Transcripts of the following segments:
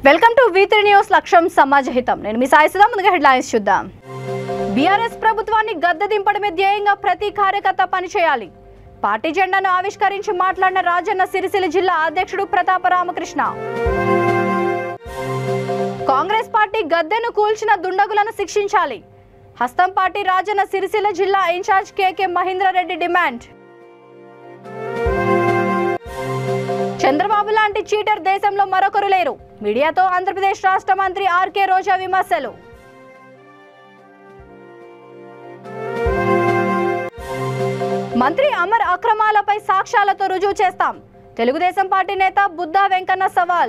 Welcome to వి3 news లక్ష్యం సమాజ హితం నేను మీ సాయి సుధా ముందుగా హెడ్లైన్స్ చూద్దాం బీఆర్ఎస్ ప్రభుత్వాన్ని గద్దె దింపడమే ధ్యేయంగా ప్రతి కార్యకర్త పనిచేయాలి పార్టీ జెండాను ఆవిష్కరించి మాట్లాడిన రాజన్న సిరిసిల్ల జిల్లా అధ్యక్షుడు ప్రతాప రామకృష్ణ కాంగ్రెస్ పార్టీ గద్దెను కూల్చిన దుండగులను శిక్షించాలి హస్తం పార్టీ రాజన్న సిరిసిల్ల జిల్లా in charge KK Mahendra Reddy demand Chandrababu లాంటి చీటర్ దేశంలో మరొకరు లేరు మీడియాతో ఆంధ్రప్రదేశ్ రాష్ట్ర మంత్రి ఆర్కే రోజా విమర్శలు మంత్రి అమర్ అక్రమాలపై సాక్ష్యాలతో రుజువు చేస్తాం తెలుగుదేశం పార్టీ నేత బుద్ధా వెంకన్న సవాల్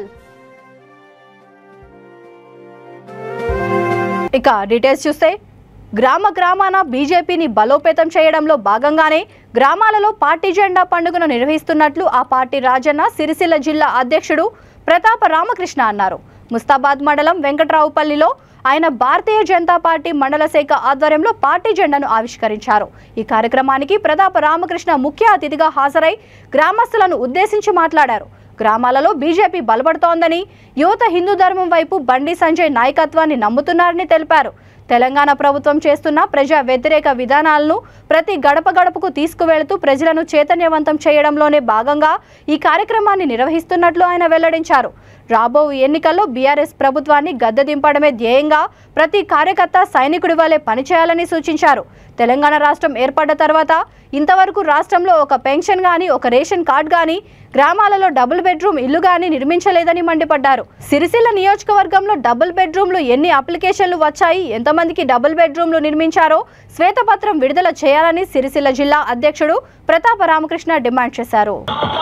ఇక డీటెయిల్స్ చూస్తే గ్రామ గ్రామాన బీజేపీని బలోపేతం చేయడంలో భాగంగానే గ్రామాలలో పార్టీ జెండా పండుగను నిర్వహిస్తున్నట్లు ఆ పార్టీ రాజన్న సిరిసిల్ల జిల్లా అధ్యక్షుడు ప్రతాప రామకృష్ణ అన్నారు ముస్తాబాద్ మండలం వెంకట్రావుపల్లిలో ఆయన భారతీయ జనతా పార్టీ మండల శాఖ ఆధ్వర్యంలో పార్టీ జెండాను ఆవిష్కరించారు ఈ కార్యక్రమానికి ప్రతాప రామకృష్ణ ముఖ్య అతిథిగా హాజరై గ్రామస్తులను ఉద్దేశించి మాట్లాడారు గ్రామాలలో బీజేపీ బలపడుతోందని యువత హిందూ ధర్మం వైపు బండి సంజయ్ నాయకత్వాన్ని నమ్ముతున్నారని తెలిపారు తెలంగాణ ప్రభుత్వం చేస్తున్న ప్రజా వ్యతిరేక విధానాలను ప్రతి గడప గడపకు తీసుకువెళుతూ ప్రజలను చైతన్యవంతం చేయడంలోనే భాగంగా ఈ కార్యక్రమాన్ని నిర్వహిస్తున్నట్లు ఆయన వెల్లడించారు రాబో ఎన్నికల్లో బీఆర్ఎస్ ప్రభుత్వాన్ని గద్దె దింపడమే ధ్యేయంగా ప్రతి కార్యకర్త సైనికుడి వలె పనిచేయాలని సూచించారు తెలంగాణ రాష్ట్రం ఏర్పడ్డ తర్వాత ఇంతవరకు రాష్ట్రంలో ఒక పెన్షన్ గాని ఒక రేషన్ కార్డ్ గాని గ్రామాలలో డబుల్ బెడ్రూమ్ ఇల్లు గాని నిర్మించలేదని మండిపడ్డారు సిరిసిల్ల నియోజకవర్గంలో డబుల్ బెడ్రూమ్లు ఎన్ని అప్లికేషన్లు వచ్చాయి ఎంతమందికి డబుల్ బెడ్రూమ్లు నిర్మించారో శ్వేతపత్రం విడుదల చేయాలని సిరిసిల్ల జిల్లా అధ్యక్షుడు ప్రతాప రామకృష్ణ డిమాండ్ చేశారు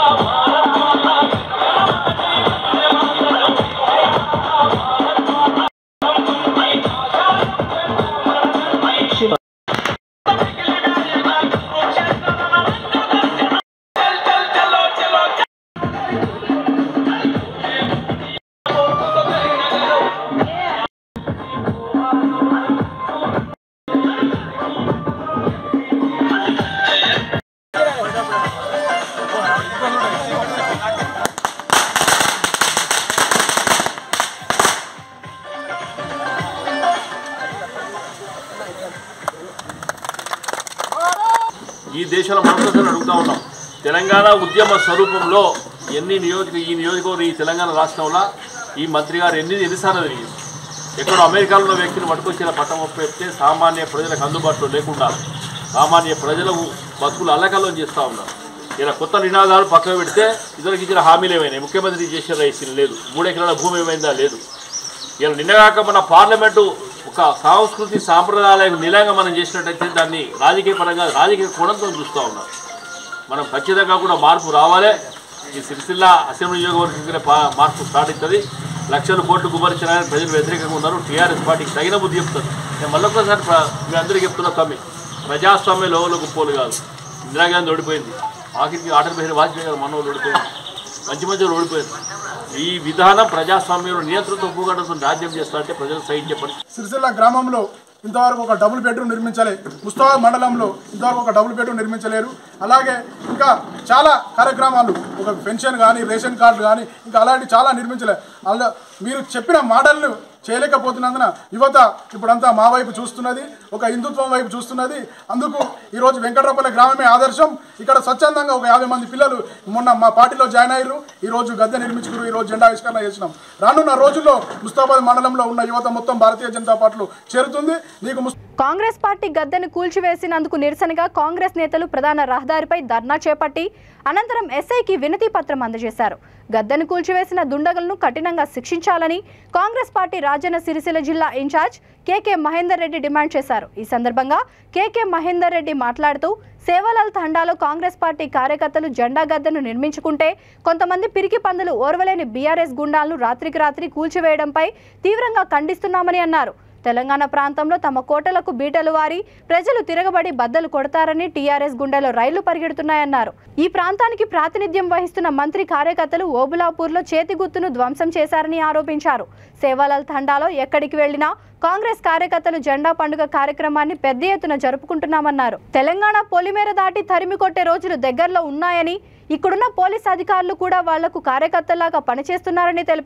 ఈ దేశంలో మనం ప్రజలు అడుగుతా ఉన్నాం తెలంగాణ ఉద్యమ స్వరూపంలో ఎన్ని నియోజక ఈ నియోజకవర్గం ఈ తెలంగాణ రాష్ట్రంలో ఈ మంత్రి గారు ఎన్ని ఎన్నిసార్లు జరిగింది ఎక్కడో అమెరికాలో ఉన్న వ్యక్తిని పట్టుకొచ్చిన పట్టం చెప్తే సామాన్య ప్రజలకు అందుబాటులో లేకుండా సామాన్య ప్రజల బతుకులు అల్లకల్లం చేస్తూ ఉన్నారు ఇలా కొత్త నినాదాలు పక్కన పెడితే ఇతరులకు ఇచ్చిన హామీలు ఏమైనాయి ముఖ్యమంత్రి చేసిన రైతులు లేదు మూడు ఎకరాల భూమి ఏమైందా లేదు ఇలా నిన్నగాక మన పార్లమెంటు ఒక సాంస్కృతి సాంప్రదాయాలకు నిలంగా మనం చేసినట్టయితే దాన్ని రాజకీయ పరంగా రాజకీయ కోణంతో చూస్తూ ఉన్నాం మనం ఖచ్చితంగా కూడా మార్పు రావాలి ఈ సిరిసిల్ల అసెంబ్లీ నియోజకవర్గం పా- మార్పు స్టార్ట్ అవుతుంది లక్షల కోట్లు గుమరించడానికి ప్రజలు వ్యతిరేకంగా ఉన్నారు టీఆర్ఎస్ పార్టీకి తగిన బుద్ధి చెప్తారు నేను మళ్ళొకసారి ప్ర- మీ అందరికీ చెప్తున్నా తమ్మి ప్రజాస్వామ్య లోపల గొప్పలు కాదు ఇందిరాగాంధీ ఓడిపోయింది ఆఖరికి ఆటలు బిహారీ వాజ్పేయి గారు మనోళ్ళు ఓడిపోయింది మంచి మంచి వాళ్ళు ఓడిపోయింది ఈ విధానం ప్రజాస్వామ్యంలో నియంత్రణతో పోగొట్టడం రాజ్యం చేస్తారంటే ప్రజలు సహించే పరిస్థితి సిరిసిల్ల గ్రామంలో ఇంతవరకు ఒక డబుల్ బెడ్రూమ్ నిర్మించలే ముస్తాబాద్ మండలంలో ఇంతవరకు ఒక డబుల్ బెడ్రూమ్ నిర్మించలేరు అలాగే ఇంకా చాలా కార్యక్రమాలు ఒక పెన్షన్ కానీ రేషన్ కార్డు కానీ ఇంకా అలాంటి చాలా నిర్మించలే అలా మీరు చెప్పిన మాటలను చేయలేకపోతున్నందున యువత ఇప్పుడంతా మా వైపు చూస్తున్నది ఒక హిందుత్వం వైపు చూస్తున్నది అందుకు ఈరోజు వెంకటరపల్లి గ్రామమే ఆదర్శం ఇక్కడ స్వచ్ఛందంగా ఒక యాభై మంది పిల్లలు మొన్న మా పార్టీలో జాయిన్ అయ్యారు ఈ రోజు గద్దె నిర్మించుకున్నారు ఈ రోజు జెండా ఆవిష్కరణ చేసినాం రానున్న రోజుల్లో ముస్తాబాద్ మండలంలో ఉన్న యువత మొత్తం భారతీయ జనతా పార్టీలో చేరుతుంది నీకు ముస్ కాంగ్రెస్ పార్టీ గద్దెను కూల్చివేసినందుకు నిరసనగా కాంగ్రెస్ నేతలు ప్రధాన రహదారిపై ధర్నా చేపట్టి అనంతరం ఎస్ఐకి వినతి పత్రం అందజేశారు గద్దెను కూల్చివేసిన దుండగులను కఠినంగా శిక్షించాలని కాంగ్రెస్ పార్టీ రాజన్న సిరిసిల్ల జిల్లా in charge KK Mahender Reddy demand చేశారు ఈ సందర్భంగా కేకే మహేందర్ రెడ్డి మాట్లాడుతూ సేవలాల్ తండాలో కాంగ్రెస్ పార్టీ కార్యకర్తలు జెండా గద్దెను నిర్మించుకుంటే కొంతమంది పిరికి పందులు ఓర్వలేని బీఆర్ఎస్ గుండాలను రాత్రికి రాత్రి కూల్చివేయడంపై తీవ్రంగా ఖండిస్తున్నామని అన్నారు తెలంగాణ ప్రాంతంలో తమ కోటలకు బీటలు వారి ప్రజలు తిరగబడి బద్దలు కొడతారని టీఆర్ఎస్ గుండెలో రైళ్లు పరిగెడుతున్నాయన్నారు ఈ ప్రాంతానికి ప్రాతినిధ్యం వహిస్తున్న మంత్రి కార్యకర్తలు ఓబులాపూర్లో చేతి గుర్తును ధ్వంసం చేశారని ఆరోపించారు సేవాలాల్ తండాలో ఎక్కడికి వెళ్లినా కాంగ్రెస్ కార్యకర్తలు జెండా పండుగ కార్యక్రమాన్ని పెద్ద ఎత్తున జరుపుకుంటున్నామన్నారు తెలంగాణ పొలిమేర దాటి తరిమి కొట్టే రోజులు దగ్గరలో ఉన్నాయని ఇక్కడున్న పోలీస్ అధికారులు కూడా వాళ్లకు కార్యకర్తలాగా పనిచేస్తున్నారని తెలిపారు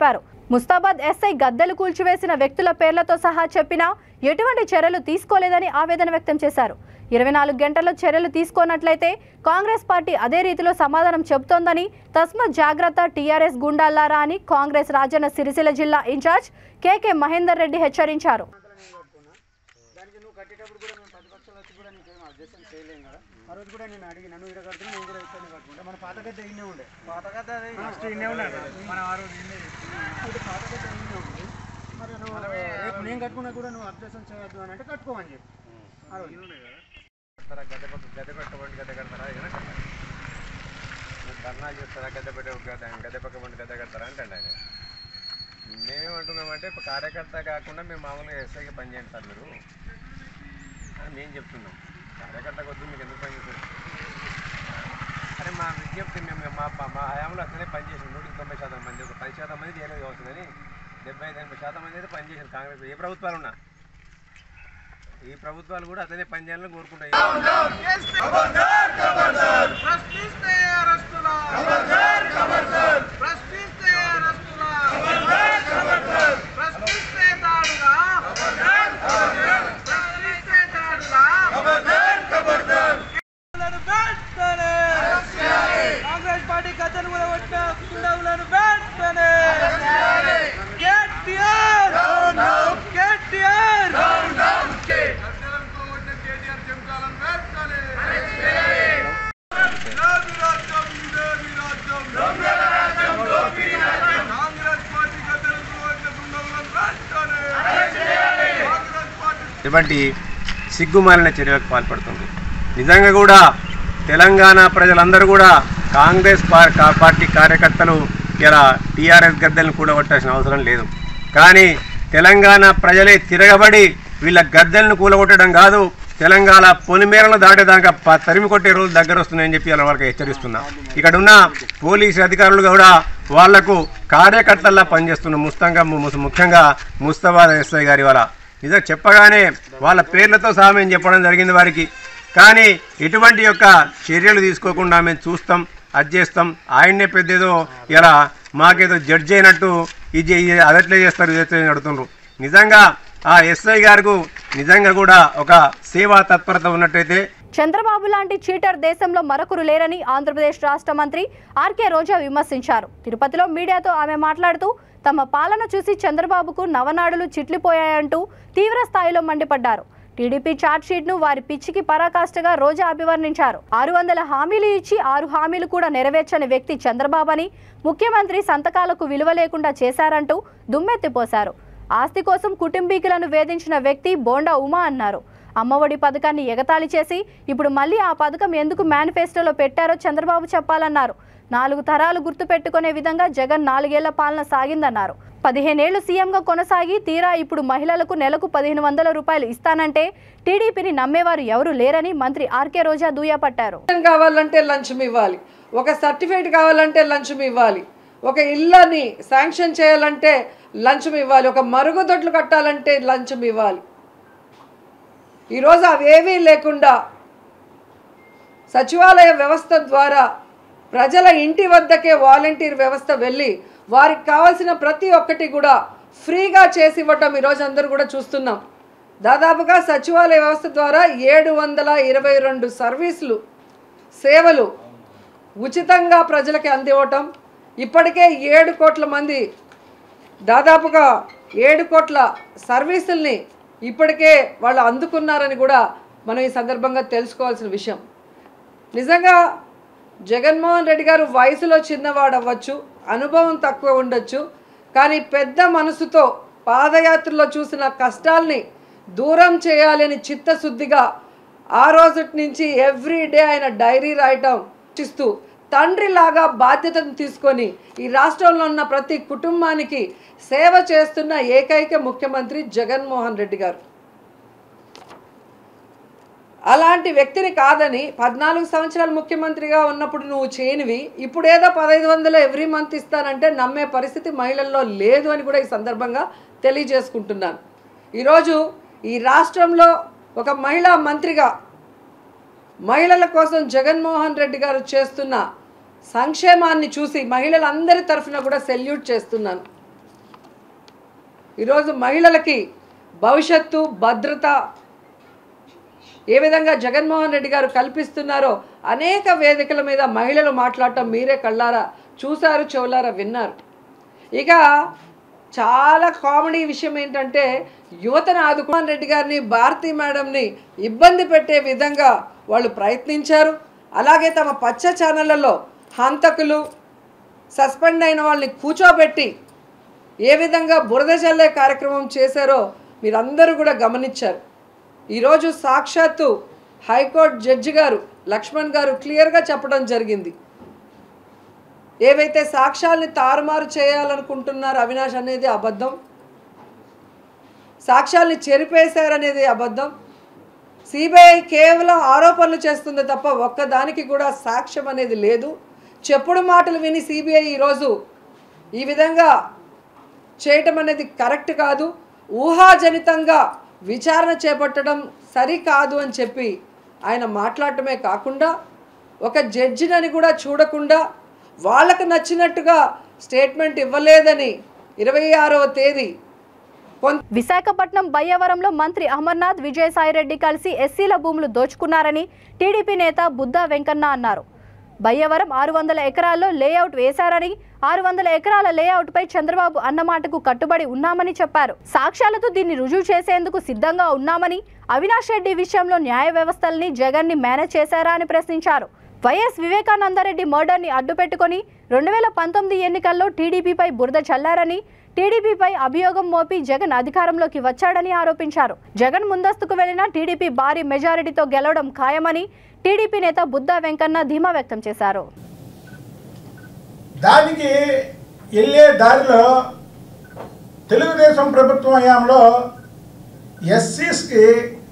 ముస్తాబాద్ ఎస్ఐ గద్దెలు కూల్చివేసిన వ్యక్తుల పేర్లతో సహా చెప్పినా ఎటువంటి చర్యలు తీసుకోలేదని ఆవేదన వ్యక్తం చేశారు ఇరవై నాలుగు గంటల్లో చర్యలు తీసుకోనట్లయితే కాంగ్రెస్ పార్టీ అదే రీతిలో సమాధానం చెబుతోందని తస్మత్ జాగ్రత్త టీఆర్ఎస్ గుండాలారా అని కాంగ్రెస్ రాజన్న సిరిసిల్ల జిల్లా ఇన్ఛార్జ్ కేకే మహేందర్ రెడ్డి హెచ్చరించారు దానికి నువ్వు కట్టేటప్పుడు కూడా మేము పది పక్షాలు వచ్చి కూడా నీకేం అడ్జస్ట్మెంట్ చేయలేం కదా ఆ రోజు కూడా నేను అడిగి నన్ను ఇక్కడ కడుతున్నా నేను కూడా ఇక్కడ కట్టుకుంటా మన పాత గద్ద ఇన్నే ఉండే పాత గద్ద ఫస్ట్ ఇన్నే ఉండే మన ఆ రోజు ఇన్నే ఇది పాత గద్ద ఇన్నే ఉంది మరి నువ్వు రేపు నేను కట్టుకున్నా కూడా నువ్వు అబ్జెక్షన్ చేయొద్దు అని అంటే కట్టుకోమని చెప్పి ఆ రోజు కడతారా గద్దె పక్క గద్దె పక్క బండి గద్దె కడతారా ఏదైనా కడతారా మీరు ధర్నాలు చేస్తారా గద్దె పెట్టే గద్దె గద్దె పక్క బండి గద్దె కడతారా అంటే ఆయన మేమేమంటున్నామంటే ఇప్పుడు కార్యకర్త కాకుండా మేము మామూలుగా ఎస్ఐకి పని చేయండి సార్ మీరు అని మేము చెప్తున్నాం కార్యకర్త వద్దు మీకు ఎందుకు పని చేస్తారు అరే మా విజ్ఞప్తి మేము మా మా హయాంలో అట్లనే పనిచేసాం నూటికి తొంభై శాతం మంది ఒక పది శాతం మంది చేయలేదు కావచ్చు కానీ డెబ్బై ఐదు ఎనభై శాతం మంది అయితే పనిచేసారు కాంగ్రెస్ ఏ ప్రభుత్వాలు ఉన్నా ఈ ప్రభుత్వాలు కూడా అతనే పనిచేయాలని కోరుకుంటాయి ప్రశ్నిస్తే అరెస్టులా ప్రశ్నిస్తే అరెస్టులా ప్రశ్నిస్తే దాడులా ప్రశ్నిస్తే దాడులా వెంటనే కాంగ్రెస్ పార్టీ గద్దెలు కూడా కొట్టిన గుండవులను వెంటనే కేటీఆర్ కేటీఆర్ ఇటువంటి సిగ్గుమాలిన చర్యలకు పాల్పడుతుంది నిజంగా కూడా తెలంగాణ ప్రజలందరూ కూడా కాంగ్రెస్ పా- కా- పార్టీ కార్యకర్తలు ఇలా టీఆర్ఎస్ గద్దెలను కూడగొట్టాల్సిన అవసరం లేదు కానీ తెలంగాణ ప్రజలే తిరగబడి వీళ్ళ గద్దెలను కూలగొట్టడం కాదు తెలంగాణ పొలిమేరలు దాటేదాకా ప- తరిమి కొట్టే రోజులు దగ్గర వస్తున్నాయని చెప్పి అలా వాళ్ళకి హెచ్చరిస్తున్నా ఇక్కడ ఉన్న పోలీసు అధికారులు కూడా వాళ్లకు కార్యకర్తల్లా పనిచేస్తున్న ముస్తంగా ము- ముఖ్యంగా ముస్తాబాద్ ఎస్ఐ గారి వాళ్ళ నిజం చెప్పగానే వాళ్ళ పేర్లతో సహా మేము చెప్పడం జరిగింది వారికి కానీ ఎటువంటి యొక్క చర్యలు తీసుకోకుండా మేము చూస్తాం అది చేస్తాం ఆయన్నే పెద్దేదో ఇలా మాకేదో జడ్జి అయినట్టు ఇది ఇది అదట్లే చేస్తారు ఇది ఎట్లే నడుతుండ్రు నిజంగా ఆ ఎస్ఐ గారికి నిజంగా కూడా ఒక సేవా తత్పరత ఉన్నట్టయితే చంద్రబాబు లాంటి చీటర్ దేశంలో మరొకరు లేరని ఆంధ్రప్రదేశ్ రాష్ట్ర మంత్రి ఆర్కే రోజా విమర్శించారు తిరుపతిలో మీడియాతో ఆమె మాట్లాడుతూ తమ పాలన చూసి చంద్రబాబుకు నవనాడులు చిట్లిపోయాయంటూ తీవ్ర స్థాయిలో మండిపడ్డారు టీడీపీ ను వారి పిచ్చికి పరాకాష్ఠగా రోజా అభివర్ణించారు ఆరు వందల హామీలు ఇచ్చి ఆరు హామీలు కూడా నెరవేర్చని వ్యక్తి చంద్రబాబని ముఖ్యమంత్రి సంతకాలకు విలువ లేకుండా చేశారంటూ దుమ్మెత్తిపోశారు ఆస్తి కోసం కుటుంబీకులను వేధించిన వ్యక్తి బోండా ఉమా అన్నారు అమ్మఒడి పథకాన్ని ఎగతాళి చేసి ఇప్పుడు మళ్ళీ ఆ పథకం ఎందుకు మేనిఫెస్టోలో పెట్టారో చంద్రబాబు చెప్పాలన్నారు నాలుగు తరాలు గుర్తుపెట్టుకునే విధంగా జగన్ నాలుగేళ్ల పాలన సాగిందన్నారు పదిహేనేళ్లు సీఎంగా కొనసాగి తీరా ఇప్పుడు మహిళలకు నెలకు పదిహేను వందల రూపాయలు ఇస్తానంటే టీడీపీని నమ్మేవారు ఎవరూ లేరని మంత్రి ఆర్కే రోజా దుయ్యపట్టారు పెన్షన్ కావాలంటే లంచం ఇవ్వాలి ఒక సర్టిఫికేట్ కావాలంటే లంచం ఇవ్వాలి ఒక ఇళ్ళని శాంక్షన్ చేయాలంటే లంచం ఇవ్వాలి ఒక మరుగుదొడ్లు కట్టాలంటే లంచం ఇవ్వాలి ఈరోజు అవేవీ లేకుండా సచివాలయ వ్యవస్థ ద్వారా ప్రజల ఇంటి వద్దకే వాలంటీర్ వ్యవస్థ వెళ్ళి వారికి కావాల్సిన ప్రతి ఒక్కటి కూడా ఫ్రీగా చేసి ఇవ్వటం ఈరోజు అందరూ కూడా చూస్తున్నాం దాదాపుగా సచివాలయ వ్యవస్థ ద్వారా ఏడు వందల ఇరవై రెండు సర్వీసులు సేవలు ఉచితంగా ప్రజలకి అందివ్వటం ఇప్పటికే ఏడు కోట్ల మంది దాదాపుగా ఏడు కోట్ల సర్వీసుల్ని ఇప్పటికే వాళ్ళు అందుకున్నారని కూడా మనం ఈ సందర్భంగా తెలుసుకోవాల్సిన విషయం నిజంగా జగన్మోహన్ రెడ్డి గారు వయసులో చిన్నవాడు అవ్వచ్చు అనుభవం తక్కువ ఉండొచ్చు కానీ పెద్ద మనసుతో పాదయాత్రలో చూసిన కష్టాల్ని దూరం చేయాలని చిత్తశుద్ధిగా ఆ రోజు నుంచి ఎవ్రీ డే ఆయన డైరీ రాయటం ఇస్తూ తండ్రిలాగా బాధ్యతను తీసుకొని ఈ రాష్ట్రంలో ఉన్న ప్రతి కుటుంబానికి సేవ చేస్తున్న ఏకైక ముఖ్యమంత్రి జగన్మోహన్ రెడ్డి గారు అలాంటి వ్యక్తిని కాదని పద్నాలుగు సంవత్సరాలు ముఖ్యమంత్రిగా ఉన్నప్పుడు నువ్వు చేయనివి ఇప్పుడు ఏదో పదహైదు వందలు ఎవ్రీ మంత్ ఇస్తానంటే నమ్మే పరిస్థితి మహిళల్లో లేదు అని కూడా ఈ సందర్భంగా తెలియజేసుకుంటున్నాను ఈరోజు ఈ రాష్ట్రంలో ఒక మహిళా మంత్రిగా మహిళల కోసం జగన్మోహన్ రెడ్డి గారు చేస్తున్న సంక్షేమాన్ని చూసి మహిళలందరి తరఫున కూడా సెల్యూట్ చేస్తున్నాను ఈరోజు మహిళలకి భవిష్యత్తు భద్రత ఏ విధంగా జగన్మోహన్ రెడ్డి గారు కల్పిస్తున్నారో అనేక వేదికల మీద మహిళలు మాట్లాడటం మీరే కళ్ళారా చూశారు చెవులారా విన్నారు ఇక చాలా కామెడీ విషయం ఏంటంటే యువతను ఆదుకోమోహన్ రెడ్డి గారిని భారతీ మేడంని ఇబ్బంది పెట్టే విధంగా వాళ్ళు ప్రయత్నించారు అలాగే తమ పచ్చ ఛానళ్లలో హంతకులు సస్పెండ్ అయిన వాళ్ళని కూర్చోబెట్టి ఏ విధంగా బురద చల్లే కార్యక్రమం చేశారో మీరందరూ కూడా గమనించారు ఈరోజు సాక్షాత్తు హైకోర్టు జడ్జి గారు లక్ష్మణ్ గారు క్లియర్గా చెప్పడం జరిగింది ఏవైతే సాక్ష్యాల్ని తారుమారు చేయాలనుకుంటున్నారో అవినాష్ అనేది అబద్ధం సాక్ష్యాల్ని చెరిపేశారనేది అబద్ధం సిబిఐ కేవలం ఆరోపణలు చేస్తుంది తప్ప ఒక్కదానికి కూడా సాక్ష్యం అనేది లేదు చెప్పుడు మాటలు విని సిబిఐ ఈరోజు ఈ విధంగా చేయటం అనేది కరెక్ట్ కాదు ఊహాజనితంగా విచారణ చేపట్టడం సరికాదు అని చెప్పి ఆయన మాట్లాడటమే కాకుండా ఒక జడ్జినని కూడా చూడకుండా వాళ్ళకు నచ్చినట్టుగా స్టేట్మెంట్ ఇవ్వలేదని ఇరవై ఆరవ తేదీ కొంత విశాఖపట్నం బయ్యవరంలో మంత్రి అమర్నాథ్ విజయసాయిరెడ్డి కలిసి ఎస్సీల భూములు దోచుకున్నారని టీడీపీ నేత బుద్దా వెంకన్న అన్నారు బయ్యవరం ఆరు వందల ఎకరాల్లో లేఅవుట్ వేశారని ఆరు వందల ఎకరాల లేఅవుట్పై చంద్రబాబు అన్నమాటకు కట్టుబడి ఉన్నామని చెప్పారు సాక్ష్యాలతో దీన్ని రుజువు చేసేందుకు సిద్ధంగా ఉన్నామని అవినాష్ రెడ్డి విషయంలో న్యాయ వ్యవస్థల్ని జగన్ ని మేనేజ్ చేశారా అని ప్రశ్నించారు వైఎస్ వివేకానందరెడ్డి మర్డర్ని అడ్డుపెట్టుకొని రెండు వేల పంతొమ్మిది ఎన్నికల్లో టీడీపీపై బురద చల్లారని టీడీపీపై అభియోగం మోపి జగన్ అధికారంలోకి వచ్చాడని ఆరోపించారు జగన్ ముందస్తుకు వెళ్లిన టీడీపీ భారీ మెజారిటీతో గెలవడం ఖాయమని టీడీపీ నేత బుద్దా వెంకన్న ధీమా వ్యక్తం చేశారు దానికి వెళ్ళే దారిలో తెలుగుదేశం ప్రభుత్వం హయాంలో ఎస్సీస్కి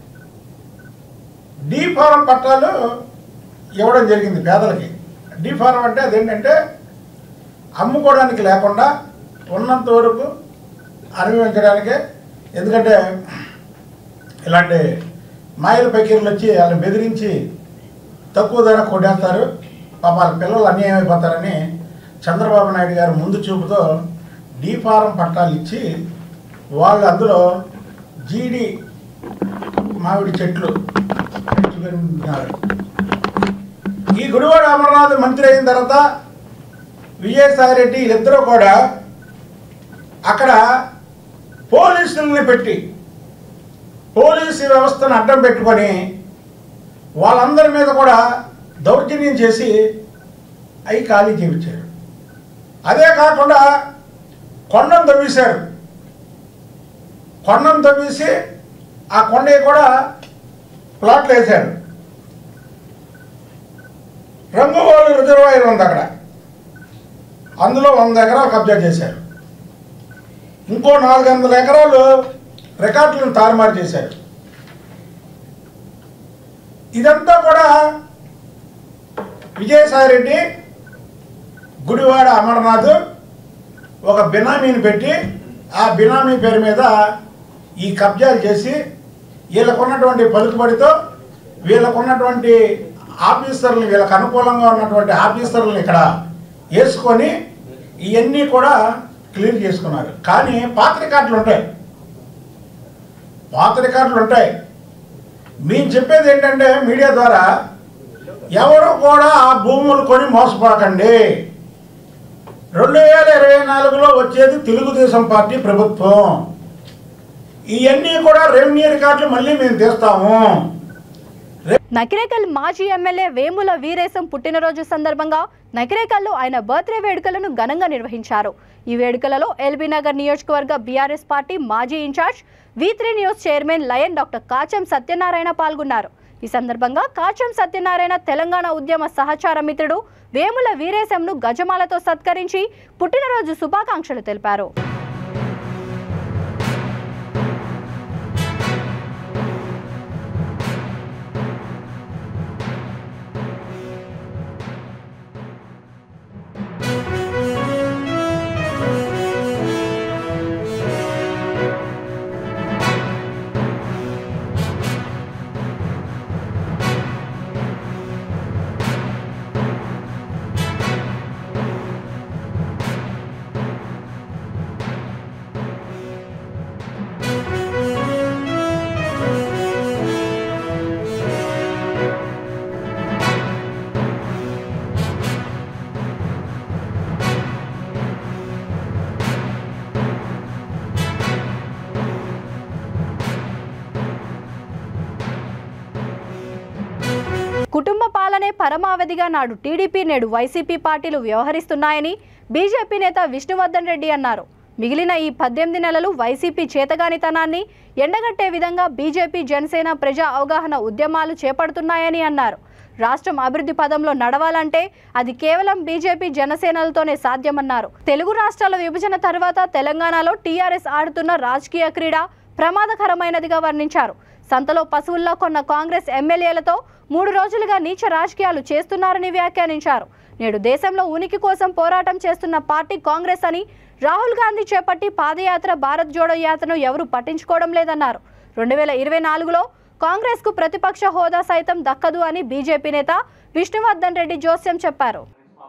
డీ ఫారం పట్టాలు ఇవ్వడం జరిగింది పేదలకి డీ ఫారం అంటే అదేంటంటే అమ్ముకోవడానికి లేకుండా ఉన్నంత వరకు అనుభవించడానికే ఎందుకంటే ఇలాంటి మాయల పకీర్లు వచ్చి వాళ్ళని బెదిరించి తక్కువ ధర కొట్టేస్తారు పాప వాళ్ళ పిల్లలు అన్యాయం అయిపోతారని చంద్రబాబు నాయుడు గారు ముందు చూపుతో డీ ఫారం పట్టాలు ఇచ్చి వాళ్ళు అందులో జీడి మామిడి చెట్లు పెంచుకున్నారు ఈ గుడివాడ అమర్నాథ్ మంత్రి అయిన తర్వాత విజయసాయిరెడ్డి వీళ్ళిద్దరూ కూడా అక్కడ పోలీసుల్ని పెట్టి పోలీసు వ్యవస్థను అడ్డం పెట్టుకొని వాళ్ళందరి మీద కూడా దౌర్జన్యం చేసి అవి ఖాళీ చేయించారు అదే కాకుండా కొండను తవ్వేశారు కొండను తవ్వేసి ఆ కొండకి కూడా ప్లాట్లు వేశారు రంగువాళ్ళు రిజర్వాయర్ ఉంది అక్కడ అందులో వంద ఎకరాలు కబ్జా చేశారు ఇంకో నాలుగు వందల ఎకరాలు రికార్డులను తారుమారు చేశారు ఇదంతా కూడా విజయసాయిరెడ్డి గుడివాడ అమర్నాథ్ ఒక బినామీని పెట్టి ఆ బినామీ పేరు మీద ఈ కబ్జాలు చేసి వీళ్ళకున్నటువంటి పలుకుబడితో వీళ్ళకున్నటువంటి ఆఫీసర్లు వీళ్ళకు అనుకూలంగా ఉన్నటువంటి ఆఫీసర్లను ఇక్కడ వేసుకొని ఇవన్నీ కూడా క్లియర్ చేసుకున్నారు కానీ పాత రికార్డులు ఉంటాయి పాత రికార్డులు ఉంటాయి మేము చెప్పేది ఏంటంటే మీడియా ద్వారా ఎవరు కూడా ఆ భూములు కొని మోసపోకండి రెండు వేల ఇరవై నాలుగులో వచ్చేది తెలుగుదేశం పార్టీ ప్రభుత్వం ఇవన్నీ కూడా రెవెన్యూ రికార్డులు మళ్ళీ మేము తీస్తాము నకిరేకల్ మాజీ ఎమ్మెల్యే వేముల వీరేశం పుట్టినరోజు సందర్భంగా నకిరేకల్లో ఆయన బర్త్డే వేడుకలను ఘనంగా నిర్వహించారు ఈ వేడుకలలో ఎల్బీ నగర్ నియోజకవర్గ బీఆర్ఎస్ పార్టీ మాజీ in charge V three news chairman lion doctor Kacham Satyanarayana పాల్గొన్నారు ఈ సందర్భంగా కాచం సత్యనారాయణ తెలంగాణ ఉద్యమ సహచార మిత్రుడు వేముల వీరేశంను గజమాలతో సత్కరించి పుట్టినరోజు శుభాకాంక్షలు తెలిపారు కుటుంబ పాలనే పరమావధిగా నాడు టీడీపీ నేడు వైసీపీ పార్టీలు వ్యవహరిస్తున్నాయని బీజేపీ నేత విష్ణువర్ధన్ రెడ్డి అన్నారు మిగిలిన ఈ పద్దెనిమిది నెలలు వైసీపీ చేతగానితనాన్ని ఎండగట్టే విధంగా బీజేపీ జనసేన ప్రజా అవగాహన ఉద్యమాలు చేపడుతున్నాయని అన్నారు రాష్ట్రం అభివృద్ధి పదంలో నడవాలంటే అది కేవలం బీజేపీ జనసేనలతోనే సాధ్యమన్నారు తెలుగు రాష్ట్రాల విభజన తర్వాత తెలంగాణలో టీఆర్ఎస్ ఆడుతున్న రాజకీయ క్రీడ ప్రమాదకరమైనదిగా వర్ణించారు సంతలో పశువుల్లో కొన్న కాంగ్రెస్ ఎమ్మెల్యేలతో మూడు రోజులుగా నీచ రాజకీయాలు చేస్తున్నారని వ్యాఖ్యానించారు నేడు దేశంలో ఉనికి కోసం పోరాటం చేస్తున్న పార్టీ కాంగ్రెస్ అని రాహుల్ గాంధీ చేపట్టి పాదయాత్ర భారత్ జోడో యాత్రను ఎవరూ పట్టించుకోవడం లేదన్నారు రెండు వేల ఇరవై నాలుగులో కాంగ్రెస్కు ప్రతిపక్ష హోదా సైతం దక్కదు అని బీజేపీ నేత విష్ణువర్ధన్ రెడ్డి జోస్యం చెప్పారు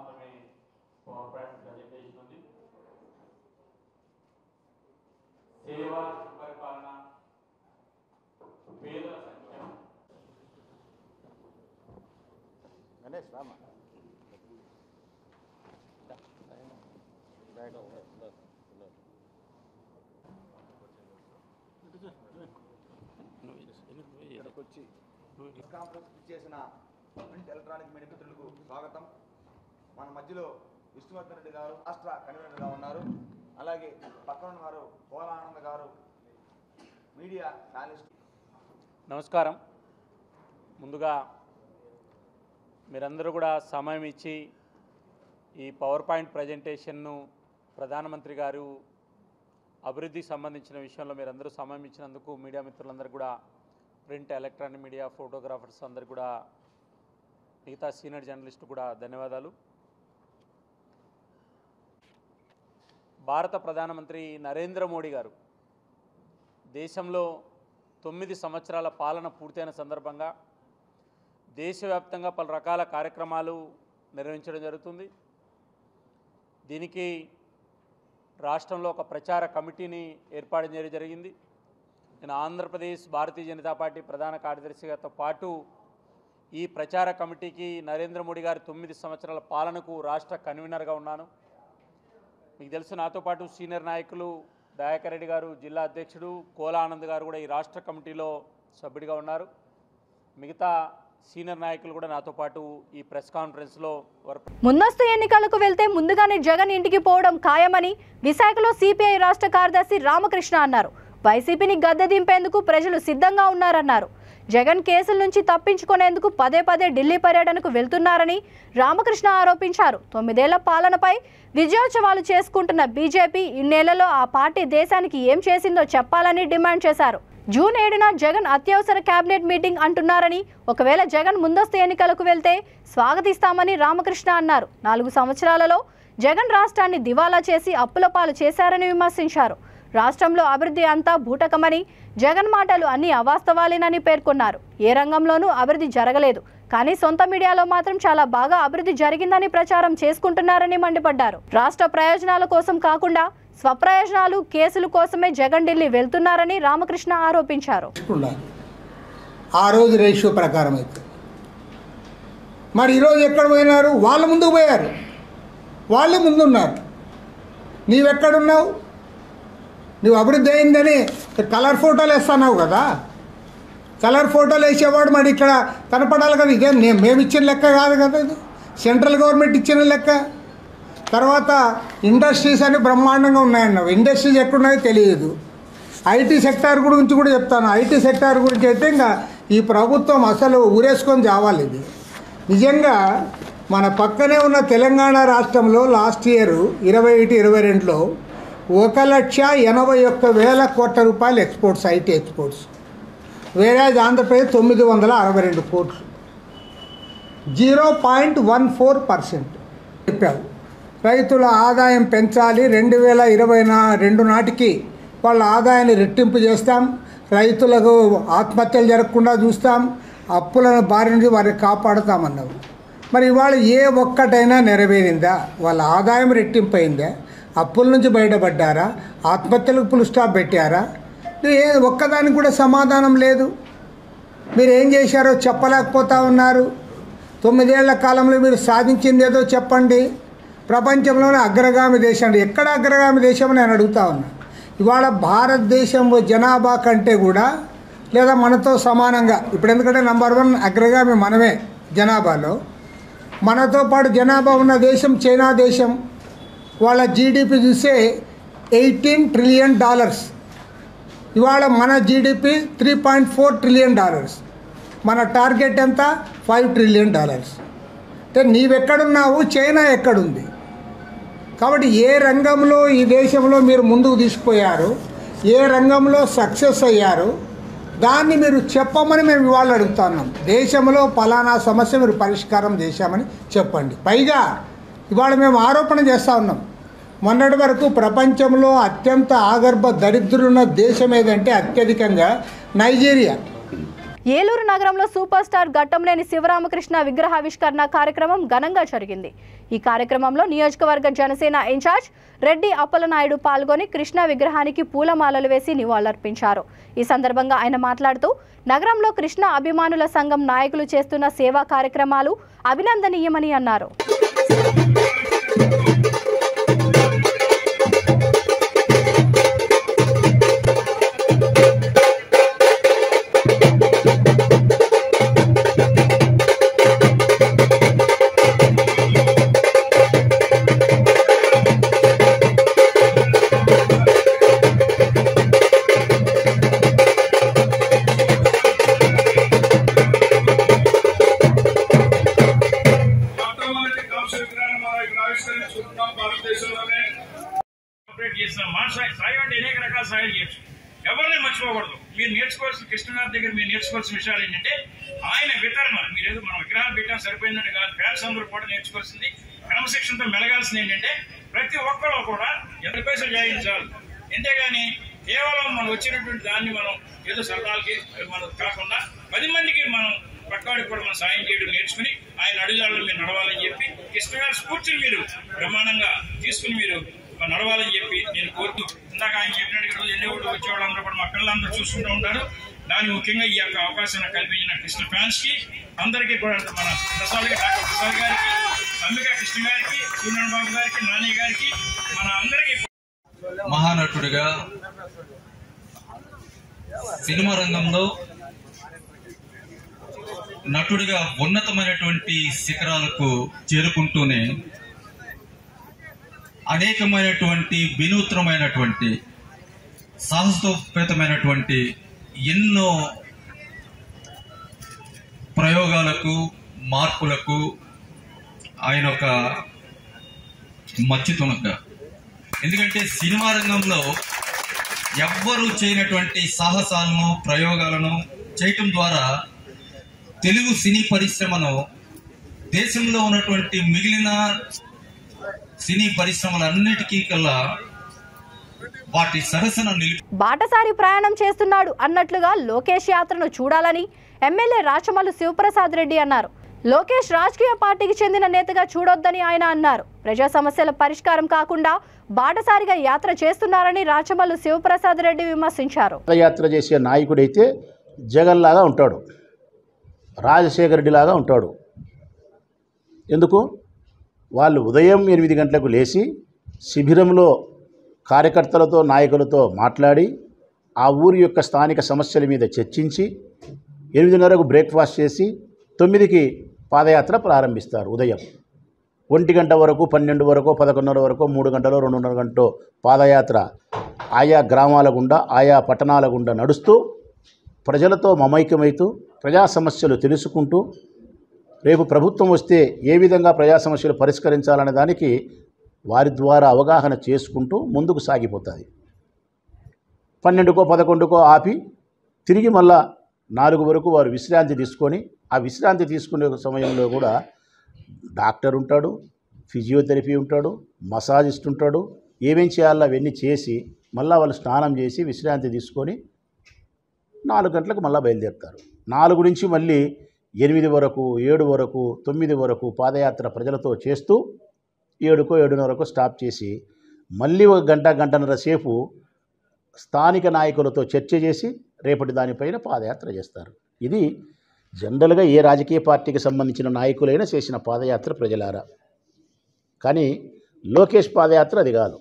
కాన్ఫరెన్స్ చేసిన ప్రింట్ ఎలక్ట్రానిక్ మీడియా మిత్రులకు స్వాగతం మన మధ్యలో విష్ణువర్ధన్ రెడ్డి గారు రాష్ట్ర కన్వీనర్గా ఉన్నారు అలాగే పక్కన ఉన్నారు కోలానంద్ గారు మీడియా జర్నలిస్ట్ నమస్కారం ముందుగా మీరందరూ కూడా సమయం ఇచ్చి ఈ పవర్ పాయింట్ ప్రజెంటేషన్ను ప్రధానమంత్రి గారు అభివృద్ధికి సంబంధించిన విషయంలో మీరందరూ సమయం ఇచ్చినందుకు మీడియా మిత్రులందరూ కూడా ప్రింట్ ఎలక్ట్రానిక్ మీడియా ఫోటోగ్రాఫర్స్ అందరు కూడా మిగతా సీనియర్ జర్నలిస్టు కూడా ధన్యవాదాలు భారత ప్రధానమంత్రి నరేంద్ర మోడీ గారు దేశంలో తొమ్మిది సంవత్సరాల పాలన పూర్తయిన సందర్భంగా దేశవ్యాప్తంగా పలు రకాల కార్యక్రమాలు నిర్వహించడం జరుగుతుంది దీనికి రాష్ట్రంలో ఒక ప్రచార కమిటీని ఏర్పాటు చేయడం జరిగింది నేను ఆంధ్రప్రదేశ్ భారతీయ జనతా పార్టీ ప్రధాన కార్యదర్శిగాతో పాటు ఈ ప్రచార కమిటీకి నరేంద్ర మోడీ గారి తొమ్మిది సంవత్సరాల పాలనకు రాష్ట్ర కన్వీనర్గా ఉన్నాను మీకు తెలుసు నాతో పాటు సీనియర్ నాయకులు దయాకర్ రెడ్డి గారు జిల్లా అధ్యక్షుడు కోలా ఆనంద్ గారు కూడా ఈ రాష్ట్ర కమిటీలో సభ్యుడిగా ఉన్నారు మిగతా సీనియర్ నాయకులు కూడా నాతో పాటు ఈ ప్రెస్ కాన్ఫరెన్స్లో వారు ముందస్తు ఎన్నికలకు వెళ్తే ముందుగానే జగన్ ఇంటికి పోవడం ఖాయమని విశాఖలో సిపిఐ రాష్ట్ర కార్యదర్శి రామకృష్ణ అన్నారు వైసీపీని గద్దె దింపేందుకు ప్రజలు సిద్ధంగా ఉన్నారన్నారు జగన్ కేసుల నుంచి తప్పించుకునేందుకు పదే పదే ఢిల్లీ పర్యటనకు వెళ్తున్నారని రామకృష్ణ ఆరోపించారు తొమ్మిదేళ్ల పాలనపై విజయోత్సవాలు చేసుకుంటున్న బీజేపీ ఇన్నేళ్లలో ఆ పార్టీ దేశానికి ఏం చేసిందో చెప్పాలని డిమాండ్ చేశారు జూన్ ఏడున జగన్ అత్యవసర కేబినెట్ మీటింగ్ అంటున్నారని ఒకవేళ జగన్ ముందస్తు ఎన్నికలకు వెళ్తే స్వాగతిస్తామని రామకృష్ణ అన్నారు నాలుగు సంవత్సరాలలో జగన్ రాష్ట్రాన్ని దివాలా చేసి అప్పుల పాలు చేశారని విమర్శించారు రాష్ట్రంలో అభివృద్ధి అంతా బూటకమని జగన్ మాటలు అన్ని అవాస్తవాలేనని పేర్కొన్నారు ఏ రంగంలోనూ అభివృద్ధి జరగలేదు కానీ సొంత మీడియాలో మాత్రం చాలా బాగా అభివృద్ధి జరిగిందని ప్రచారం చేసుకుంటున్నారని మండిపడ్డారు రాష్ట్ర ప్రయోజనాల కోసం కాకుండా స్వప్రయోజనాలు కేసుల కోసమే జగన్ ఢిల్లీ వెళ్తున్నారని రామకృష్ణ ఆరోపించారు ఉండాలి ఆ రోజు రేషియో ప్రకారం అయితే మరి ఈరోజు ఎక్కడ పోయినారు వాళ్ళ ముందుకు పోయారు వాళ్ళే ముందున్నారు నీవెక్కడున్నావు నువ్వు అభివృద్ధి అయిందని కలర్ ఫోటోలు వేస్తున్నావు కదా కలర్ ఫోటోలు వేసేవాడు మరి ఇక్కడ కనపడాలి కదా ఇదే నేను మేము ఇచ్చిన లెక్క కాదు కదా ఇది సెంట్రల్ గవర్నమెంట్ ఇచ్చిన లెక్క తర్వాత ఇండస్ట్రీస్ అని బ్రహ్మాండంగా ఉన్నాయన్నావు ఇండస్ట్రీస్ ఎక్కడున్నాయో తెలియదు ఐటీ సెక్టార్ గురించి కూడా చెప్తాను ఐటీ సెక్టార్ గురించి అయితే ఇంకా ఈ ప్రభుత్వం అసలు ఊరేసుకొని చావాలి ఇది నిజంగా మన పక్కనే ఉన్న తెలంగాణ రాష్ట్రంలో లాస్ట్ ఇయర్ ఇరవై ఒకటి ఇరవై రెండులో ఒక లక్ష ఎనభై ఒక్క వేల కోట్ల రూపాయలు ఎక్స్పోర్ట్స్ ఐటీ ఎక్స్పోర్ట్స్ వేరే ఆంధ్రప్రదేశ్ తొమ్మిది వందల అరవై రెండు కోట్లు zero point one four percent చెప్పావు రైతుల ఆదాయం పెంచాలి రెండు వేల ఇరవై నా రెండు నాటికి వాళ్ళ ఆదాయాన్ని రెట్టింపు చేస్తాం రైతులకు ఆత్మహత్యలు జరగకుండా చూస్తాం అప్పులను బారి నుంచి వారిని కాపాడుతామన్నావు మరి ఇవాళ ఏ ఒక్కటైనా నెరవేరిందా వాళ్ళ ఆదాయం రెట్టింపు అయిందా అప్పుల నుంచి బయటపడ్డారా ఆత్మహత్యలకు పులు స్టాప్ పెట్టారా ఏ ఒక్కదానికి కూడా సమాధానం లేదు మీరు ఏం చేశారో చెప్పలేకపోతా ఉన్నారు తొమ్మిదేళ్ల కాలంలో మీరు సాధించింది ఏదో చెప్పండి ప్రపంచంలోనే అగ్రగామి దేశం ఎక్కడ అగ్రగామి దేశం నేను అడుగుతా ఉన్నా ఇవాళ భారతదేశం జనాభా కంటే కూడా లేదా మనతో సమానంగా ఇప్పుడు ఎందుకంటే నంబర్ వన్ అగ్రగామి మనమే జనాభాలో మనతో పాటు జనాభా ఉన్న దేశం చైనా దేశం వాళ్ళ జీడిపి చూస్తే ఎయిటీన్ ట్రిలియన్ డాలర్స్ ఇవాళ మన GDP three point four trillion dollars మన టార్గెట్ ఎంత ఫైవ్ ట్రిలియన్ డాలర్స్ అంటే నీవెక్కడున్నావు చైనా ఎక్కడుంది కాబట్టి ఏ రంగంలో ఈ దేశంలో మీరు ముందుకు తీసుకుపోయారు ఏ రంగంలో సక్సెస్ అయ్యారు దాన్ని మీరు చెప్పమని మేము ఇవాళ అడుగుతున్నాం దేశంలో పలానా సమస్య మీరు పరిష్కారం చేశామని చెప్పండి పైగా ఇవాళ మేము ఆరోపణ చేస్తూ ఉన్నాం మొన్నటి వరకు ప్రపంచంలో అత్యంత ఆగర్భ దరిద్రులున్న దేశం ఏదంటే అత్యధికంగా నైజీరియా ఏలూరు నగరంలో సూపర్ స్టార్ ఘట్టంలేని శివరామకృష్ణ విగ్రహావిష్కరణ కార్యక్రమం ఘనంగా జరిగింది ఈ కార్యక్రమంలో నియోజకవర్గ జనసేన ఇన్ఛార్జ్ రెడ్డి అప్పలనాయుడు పాల్గొని కృష్ణ విగ్రహానికి పూలమాలలు వేసి నివాళులర్పించారు ఈ సందర్భంగా ఆయన మాట్లాడుతూ నగరంలో కృష్ణ అభిమానుల సంఘం నాయకులు చేస్తున్న సేవా కార్యక్రమాలు అభినందనీయమని అన్నారు మొట్టమొదటి కంస విగ్రహాన్ని మనం ఇక్కడ ఆవిష్కరించుకుంటున్నాం భారతదేశంలోనే ఆపరేట్ చేసిన మన సాయి సాయి అంటే అనేక రకాల సాయం చేయొచ్చు ఎవరిని మర్చిపోకూడదు మీరు నేర్చుకోవాల్సిన కృష్ణనాథ్ దగ్గర మీరు నేర్చుకోవాల్సిన విషయాలు ఏంటంటే ఆయన వితరణ మీరు ఏదో మనం విగ్రహాలు పెట్టాం సరిపోయిందంటే కాదు ఫ్యాన్స్ అందరూ కూడా నేర్చుకోవాల్సింది క్రమశిక్షణతో మెలగాల్సింది ఏంటంటే ప్రతి ఒక్కరు కూడా ఎంత పైసలు చేయించాలి అంతేగాని కేవలం మనం వచ్చినటువంటి దాన్ని మనం ఏదో సరదాలకి మనం కాకుండా పది మందికి మనం పక్కవాడికి కూడా మనం సాయం చేయడం నేర్చుకుని ఆయన అడుగుదాడులు మీరు నడవాలని చెప్పి కృష్ణ గారి స్ఫూర్తిని మీరు బ్రహ్మాండంగా తీసుకుని మీరు నడవాలని చెప్పి నేను కోరుతూ ఇందాక ఆయన చెప్పినట్టు రోజు ఎన్ని ఊళ్ళు వచ్చేవాళ్ళందరూ కూడా మా పిల్లలందరూ చూసుకుంటూ ఉంటారు దాని ముఖ్యంగా ఈ యొక్క అవకాశం నాకు కల్పించిన కృష్ణ ఫ్యాన్స్ కి అందరికీ కూడా మన ప్రసాద్ గారి డాక్టర్ ప్రసాద్ గారికి అంబికా కృష్ణ గారికి సూర్యనారాయణ బాబు గారికి నాని గారికి మన అందరికీ మహానటుడిగా సినిమా రంగంలో నటుడిగా ఉన్నతమైనటువంటి శిఖరాలకు చేరుకుంటూనే అనేకమైనటువంటి వినూత్నమైనటువంటి సాహసోపేతమైనటువంటి ఎన్నో ప్రయోగాలకు మార్పులకు ఆయన ఒక మచ్చుతునక ఎందుకంటే సినిమా రంగంలో ఎవ్వరూ చేయనటువంటి సాహసాలను ప్రయోగాలను చేయటం ద్వారా తెలుగు సినీ పరిశ్రమను దేశంలో ఉన్నటువంటి మిగిలిన సినీ పరిశ్రమలన్నిటికీ కల్లా వాటి సరసన నిలిపి బాటసారి ప్రయాణం చేస్తున్నాడు అన్నట్లుగా లోకేష్ యాత్రను చూడాలని ఎమ్మెల్యే రాచమల్లు శివప్రసాద్ రెడ్డి అన్నారు లోకేష్ రాజకీయ పార్టీకి చెందిన నేతగా చూడొద్దని ఆయన అన్నారు ప్రజా సమస్యల పరిష్కారం కాకుండా బాటసారిగా యాత్ర చేస్తున్నారని రాచమల్లు శివప్రసాద్ రెడ్డి విమర్శించారు పాదయాత్ర చేసే నాయకుడైతే జగన్ లాగా ఉంటాడు రాజశేఖర రెడ్డి లాగా ఉంటాడు ఎందుకు వాళ్ళు ఉదయం ఎనిమిది గంటలకు లేచి శిబిరంలో కార్యకర్తలతో నాయకులతో మాట్లాడి ఆ ఊరి యొక్క స్థానిక సమస్యల మీద చర్చించి ఎనిమిదిన్నరకు బ్రేక్ఫాస్ట్ చేసి తొమ్మిదికి పాదయాత్ర ప్రారంభిస్తారు ఉదయం ఒంటి గంట వరకు పన్నెండు వరకు పదకొండున్నర వరకు మూడు గంటలు రెండున్నర గంటలో పాదయాత్ర ఆయా గ్రామాల గుండా ఆయా పట్టణాల గుండా నడుస్తూ ప్రజలతో మమైక్యమైతూ ప్రజా సమస్యలు తెలుసుకుంటూ రేపు ప్రభుత్వం వస్తే ఏ విధంగా ప్రజా సమస్యలు పరిష్కరించాలనే దానికి వారి ద్వారా అవగాహన చేసుకుంటూ ముందుకు సాగిపోతుంది పన్నెండుకో పదకొండుకో ఆపి తిరిగి మళ్ళా నాలుగు వరకు వారు విశ్రాంతి తీసుకొని ఆ విశ్రాంతి తీసుకునే సమయంలో కూడా డాక్టర్ ఉంటాడు ఫిజియోథెరపీ ఉంటాడు మసాజిస్ట్ ఉంటాడు ఏమేం చేయాలో అవన్నీ చేసి మళ్ళీ వాళ్ళు స్నానం చేసి విశ్రాంతి తీసుకొని నాలుగు గంటలకు మళ్ళీ బయలుదేరుతారు నాలుగు నుంచి మళ్ళీ ఎనిమిది వరకు ఏడు వరకు తొమ్మిది వరకు పాదయాత్ర ప్రజలతో చేస్తూ ఏడుకో ఏడున్నరకు స్టాప్ చేసి మళ్ళీ ఒక గంట గంటన్నర సేపు స్థానిక నాయకులతో చర్చ చేసి రేపటి దానిపైన పాదయాత్ర చేస్తారు ఇది జనరల్గా ఏ రాజకీయ పార్టీకి సంబంధించిన నాయకులైనా చేసిన పాదయాత్ర ప్రజలారా కానీ లోకేష్ పాదయాత్ర అది కాదు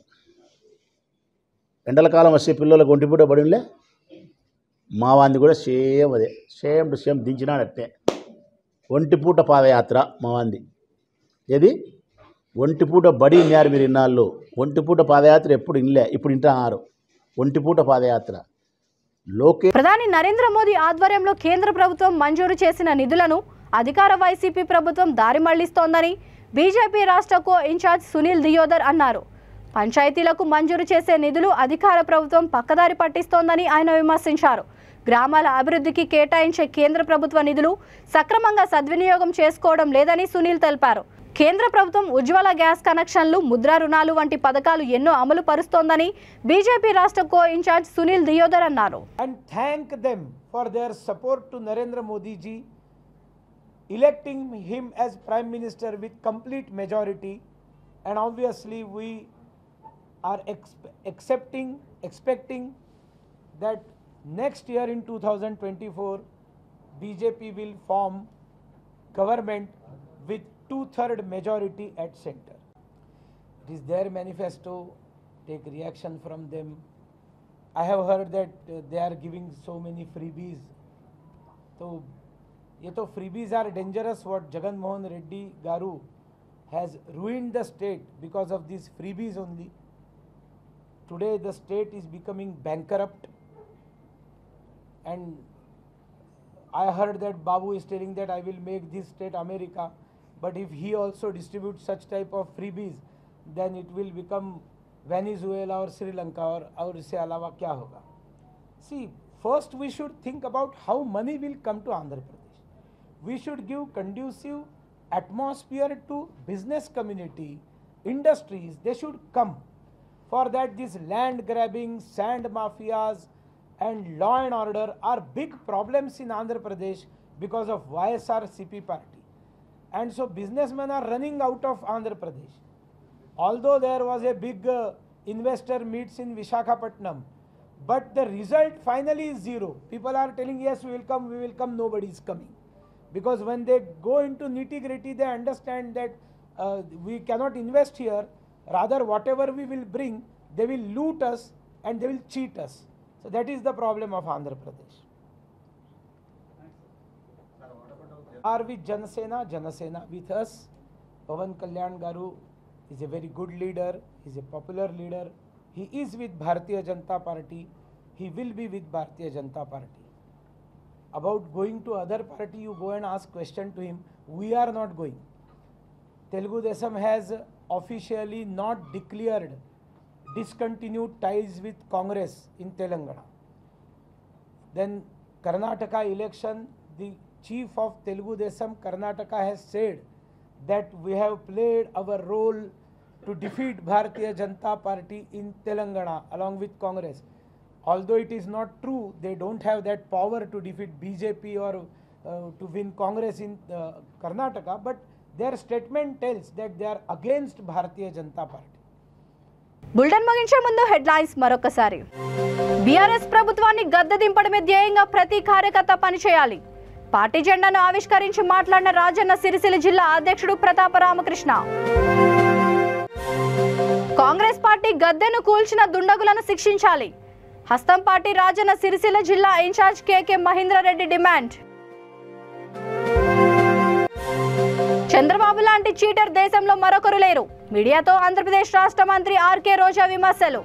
ఎండల కాలం వస్తే పిల్లలకు ఒంటిపూట పడిలే మా వాంది కూడా సేమ్ అదే సేమ్ టు సేమ్ దించినాడు అట్టే ఒంటిపూట పాదయాత్ర మా వాంది ఏది ఒంటిపూట బడి ఇన్నారు మీరు ఇన్నాళ్ళు ఒంటిపూట పాదయాత్ర ఎప్పుడు ఇన్లే ఇప్పుడు ఇంటున్నారు ఒంటిపూట పాదయాత్ర లోకే ప్రధాని నరేంద్ర మోదీ ఆధ్వర్యంలో కేంద్ర ప్రభుత్వం మంజూరు చేసిన నిధులను అధికార వైసీపీ ప్రభుత్వం దారి మళ్లిస్తోందని బీజేపీ రాష్ట్ర కో ఇన్ఛార్జ్ సునీల్ దియోదర్ అన్నారు పంచాయతీలకు మంజూరు చేసే నిధులు అధికార ప్రభుత్వం పక్కదారి పట్టిస్తోందని ఆయన విమర్శించారు గ్రామాల అభివృద్ధికి కేటాయించే కేంద్ర ప్రభుత్వ నిధులు సక్రమంగా సద్వినియోగం చేసుకోవడం లేదని సునీల్ తెలిపారు కేంద్ర ప్రభుత్వం ఉజ్వల గ్యాస్ కనెక్షన్లు ముద్రా రుణాలు వంటి పథకాలు ఎన్నో అమలు పరుస్తోందని బీజేపీ రాష్ట్ర కో ఇన్ఛార్జ్ సునీల్ దియోదర్ అన్నారు and thank them for their support to Narendra Modi ji, electing him as Prime Minister with complete majority. And obviously, we are exp- accepting, expecting that next year in 2024, BJP will form government with two-third majority at center. It is their manifesto. Take reaction from them. I have heard that uh, they are giving so many freebies. So, ये तो freebies are dangerous. What Jagan Mohan Reddy Garu has ruined the state because of these freebies only. Today, the state is becoming bankrupt. And I heard that Babu is telling that I will make this state America. But if he also distributes such type of freebies, then it will become Venezuela or Sri Lanka or और इससे अलावा क्या होगा See, first we should think about how money will come to Andhra Pradesh. We should give conducive atmosphere to business community, industries. They should come. For that, this land grabbing, sand mafias, and law and order are big problems in Andhra Pradesh because of YSRCP party. And so businessmen are running out of Andhra Pradesh. Although there was a big uh, investor meets in Vishakhapatnam, but the result finally is zero. People are telling, yes, we will come, we will come, nobody is coming. Because when they go into nitty gritty, they understand that uh, we cannot invest here. Rather, whatever we will bring, they will loot us and they will cheat us. So that is the problem of Andhra Pradesh. Are with Janasena? Janasena with us. Pavan Kalyan Garu is a very good leader. He is a popular leader. He is with Bharatiya Janata Party. He will be with Bharatiya Janata Party. About going to other party, you go and ask question to him. We are not going. Telugu Desam has officially not declared discontinued ties with Congress in Telangana. Then Karnataka election, the chief of Telugu Desam Karnataka has said that we have played our role to defeat Bharatiya Janata Party in Telangana along with Congress. Although it is not true, they don't have that power to defeat BJP or uh, to win Congress in uh, Karnataka, but their statement tells that they are against Bharatiya Janata Party. Bulletin ముగించే ముందు headlines మరొకసారి BRS ప్రభుత్వాన్ని గద్దె దింపడమే ధ్యేయంగా ప్రతి కార్యకర్త పనిచేయాలి party జెండాను ఆవిష్కరించి మాట్లాడిన రాజన్న సిరిసిల్ల జిల్లా అధ్యక్షుడు ప్రతాప రామకృష్ణ కాంగ్రెస్ పార్టీ గద్దెను కూల్చిన దుండగులను శిక్షించాలి హస్తం పార్టీ రాజన్న సిరిసిల్ల జిల్లా in charge KK Mahendra Reddy demand Chandrababu లాంటి చీటర్ దేశంలో మరొకరు లేరు మీడియాతో ఆంధ్రప్రదేశ్ రాష్ట్ర మంత్రి ఆర్కే రోజా విమర్శలు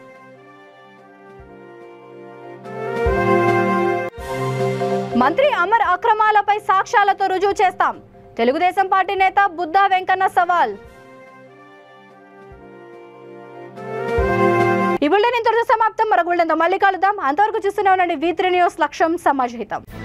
మంత్రి అమర్ అక్రమాలపై సాక్ష్యాలతో రుజువు చేస్తాం తెలుగుదేశం పార్టీ నేత బుద్ధా వెంకన్న సవాల్ ఈ బులెటిన్ ఇంతటితో సమాప్తం మరొక బులెటిన్తో మళ్ళీ కలుద్దాం అంతవరకు చూస్తూనే ఉండండి వీ త్రీ న్యూస్ లక్ష్యం సమాజహితం